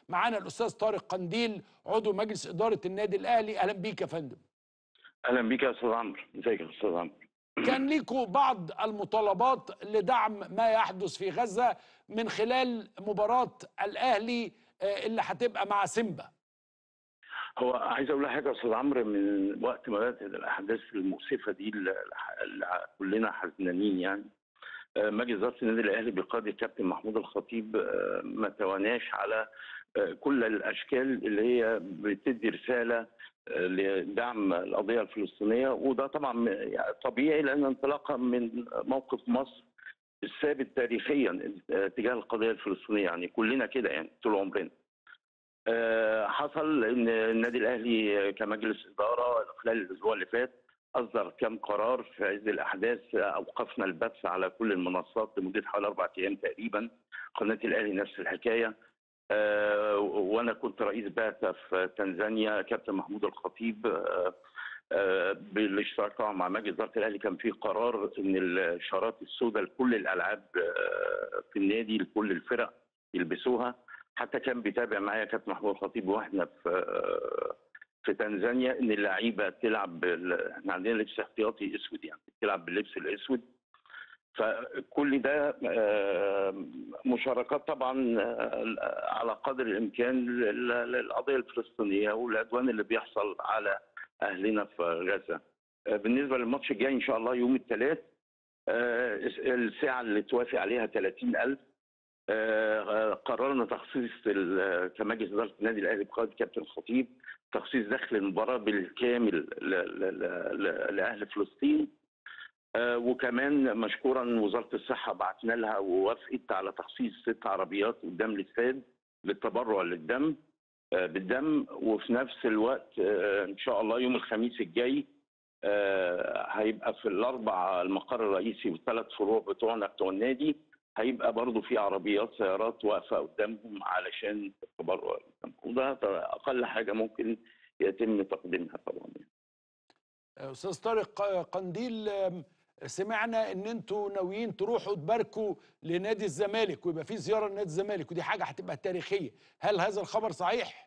معانا الاستاذ طارق قنديل عضو مجلس اداره النادي الاهلي اهلا بيك يا فندم اهلا بيك يا استاذ عمرو ازيك يا استاذ عمرو كان ليكوا بعض المطالبات لدعم ما يحدث في غزه من خلال مباراه الاهلي آه، اللي هتبقى مع سيمبا هو عايز اقول لك حاجه يا استاذ عمرو من وقت ما بدات الاحداث المؤسفه دي اللي اللي كلنا حزنانين يعني آه، مجلس اداره النادي الاهلي بقياده الكابتن محمود الخطيب آه، ما تواناش على آه، كل الاشكال اللي هي بتدي رساله آه، لدعم القضيه الفلسطينيه وده طبعا يعني طبيعي لان انطلاقا من موقف مصر الثابت تاريخيا آه، تجاه القضيه الفلسطينيه يعني كلنا كده يعني طول عمرنا. آه، حصل ان النادي الاهلي كمجلس اداره خلال الاسبوع اللي فات اصدر كم قرار في عز الاحداث اوقفنا البث على كل المنصات لمده حوالي اربع ايام تقريبا قناه الاهلي نفس الحكايه آه، وانا كنت رئيس بعثه في تنزانيا كابتن محمود الخطيب آه، آه، بالاشتراك طبعا مع مجلس اداره الاهلي كان في قرار ان الشارات السوداء لكل الالعاب آه، في النادي لكل الفرق يلبسوها حتى كان بيتابع معايا كابتن محمود الخطيب واحنا في آه، في تنزانيا ان اللعيبه تلعب بال... احنا عندنا لبس احتياطي اسود يعني تلعب باللبس الاسود فكل ده آه، مشاركات طبعا آه، على قدر الامكان لل- للقضيه الفلسطينيه والعدوان اللي بيحصل على اهلنا في غزه. آه، بالنسبه للماتش الجاي ان شاء الله يوم الثلاث الساعه اللي توافق عليها 30000 آه، قررنا تخصيص ال- كمجلس اداره النادي الاهلي بقياده كابتن الخطيب تخصيص دخل المباراه بالكامل ل- ل- ل- لاهل فلسطين آه، وكمان مشكورا وزاره الصحه بعتنا لها ووافقت على تخصيص ست عربيات قدام الاستاد للتبرع للدم آه، بالدم وفي نفس الوقت آه، ان شاء الله يوم الخميس الجاي آه، هيبقى في الاربع المقر الرئيسي والثلاث فروع بتوعنا بتوع النادي هيبقى برضه في عربيات سيارات واقفه قدامهم علشان التبرع للدم. وده اقل حاجه ممكن يتم تقديمها طبعا استاذ طارق قنديل آم، سمعنا ان انتوا ناويين تروحوا تباركوا لنادي الزمالك ويبقى في زياره لنادي الزمالك ودي حاجه هتبقى تاريخيه هل هذا الخبر صحيح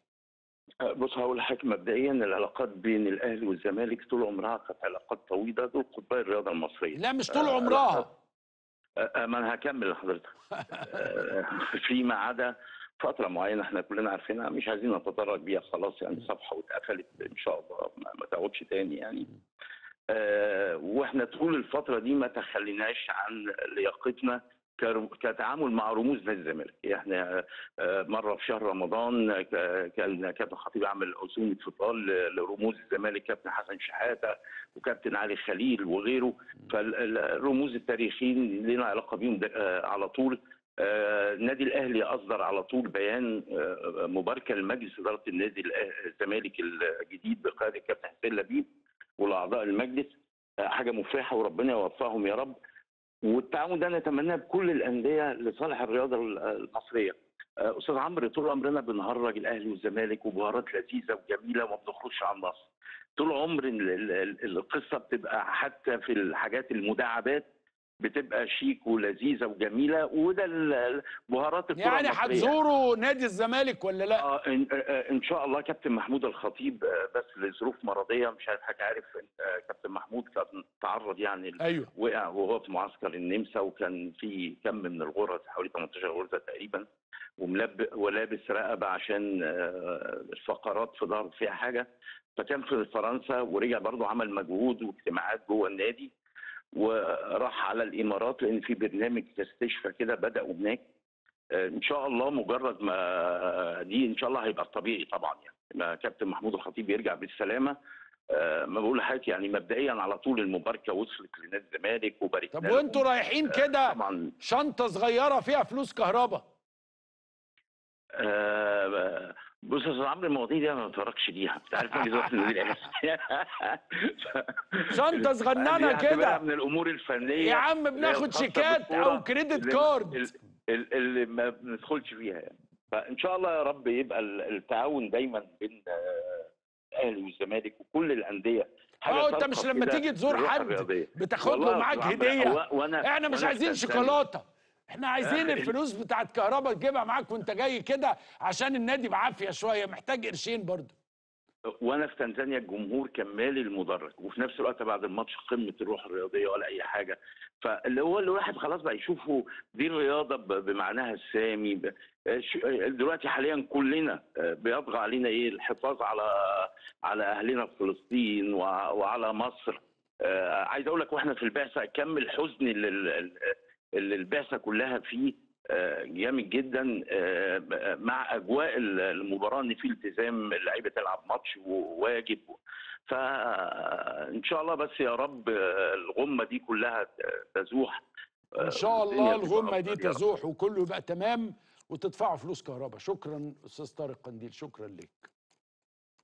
بص هقول لحضرتك مبدئيا العلاقات بين الاهلي والزمالك طول عمرها كانت علاقات طويله دول قطبي الرياضه المصريه لا مش طول آه، عمرها آه، ما انا هكمل لحضرتك آه، فيما عدا فتره معينه احنا كلنا عارفينها مش عايزين نتطرق بيها خلاص يعني صفحه واتقفلت ان شاء الله ما ما تعودش تاني يعني آه، واحنا طول الفتره دي ما تخليناش عن لياقتنا كر- كتعامل مع رموز نادي الزمالك احنا آه، مره في شهر رمضان ك- كان كابتن خطيب عمل عزومه فطار ل- لرموز الزمالك كابتن حسن شحاته وكابتن علي خليل وغيره فالرموز التاريخيين لنا علاقه بيهم ده- آه، على طول آه، النادي الاهلي اصدر على طول بيان آه، مباركه لمجلس اداره النادي الأه- الزمالك الجديد بقياده الكابتن حسين لبيب والاعضاء المجلس آه، حاجه مفرحه وربنا يوفقهم يا رب والتعاون ده نتمناه بكل الانديه لصالح الرياضه المصريه. آه، استاذ عمرو طول عمرنا بنهرج الاهلي والزمالك وبهارات لذيذه وجميله وما بنخرجش عن النص. طول عمر ال- ال- ال- القصه بتبقى حتى في الحاجات المداعبات بتبقى شيك ولذيذه وجميله وده ال- بهارات الكره يعني المصرية. هتزوروا نادي الزمالك ولا لا اه ان, آه، إن شاء الله كابتن محمود الخطيب آه، بس لظروف مرضيه مش عارف حاجه عارف آه، كابتن محمود كان تعرض يعني ايوه وقع وهو في معسكر النمسا وكان في كم من الغرز حوالي 18 غرزه تقريبا وملب ولابس رقبه عشان آه، الفقرات في ظهره فيها حاجه فكان في فرنسا ورجع برضه عمل مجهود واجتماعات جوه النادي وراح على الامارات لان في برنامج استشفاء كده بداوا هناك آه، ان شاء الله مجرد ما دي ان شاء الله هيبقى الطبيعي طبعا يعني ما كابتن محمود الخطيب يرجع بالسلامه آه، ما بقول لحضرتك يعني مبدئيا على طول المباركه وصلت لنادي الزمالك وباركنا طب لهم. وانتوا رايحين كده طبعا شنطه صغيره فيها فلوس كهرباء آه، بص يا استاذ عمرو المواضيع دي أنا ما بتفرجش ليها انت عارف مجلس اداره النادي الاهلي شنطة صغننة دي هعتبرها كده. من الامور الفنيه يا عم اللي بناخد الخاصة شيكات بالكورة او كريدت اللي- كارد ال- ال- اللي ما بندخلش فيها يعني فان شاء الله يا رب يبقى ال- التعاون دايما بين آه، الاهلي والزمالك وكل الانديه حاجة اه انت ترقى مش لما كده تيجي تزور الروح حد الرياضية. بتاخد والله له يا معاك أستاذ عمرو، هديه و- وانا احنا مش وأنا عايزين استمتعت. شوكولاته احنا عايزين آه، الفلوس بتاعت كهرباء تجيبها معاك وانت جاي كده عشان النادي بعافيه شويه محتاج قرشين برضه وانا في تنزانيا الجمهور كان مالي المدرج وفي نفس الوقت بعد الماتش قمه الروح الرياضيه ولا اي حاجه فاللي هو الواحد خلاص بقى يشوفه دي الرياضه ب- بمعناها السامي ب- ش- دلوقتي حاليا كلنا بيطغى علينا ايه الحفاظ على على اهلنا في فلسطين وع- وعلى مصر آه، عايز اقول لك واحنا في البعثه كم الحزن اللي اللي- اللي البعثه كلها فيه آه، جامد جدا آه، ب- مع اجواء المباراه ان في التزام اللعيبه تلعب ماتش وواجب فان شاء الله بس يا رب آه، الغمه دي كلها تزوح آه، ان شاء الله والدنيا تبقى الغمه دي أفضل يا رب. تزوح وكله يبقى تمام وتدفعوا فلوس كهرباء شكرا استاذ طارق قنديل شكرا لك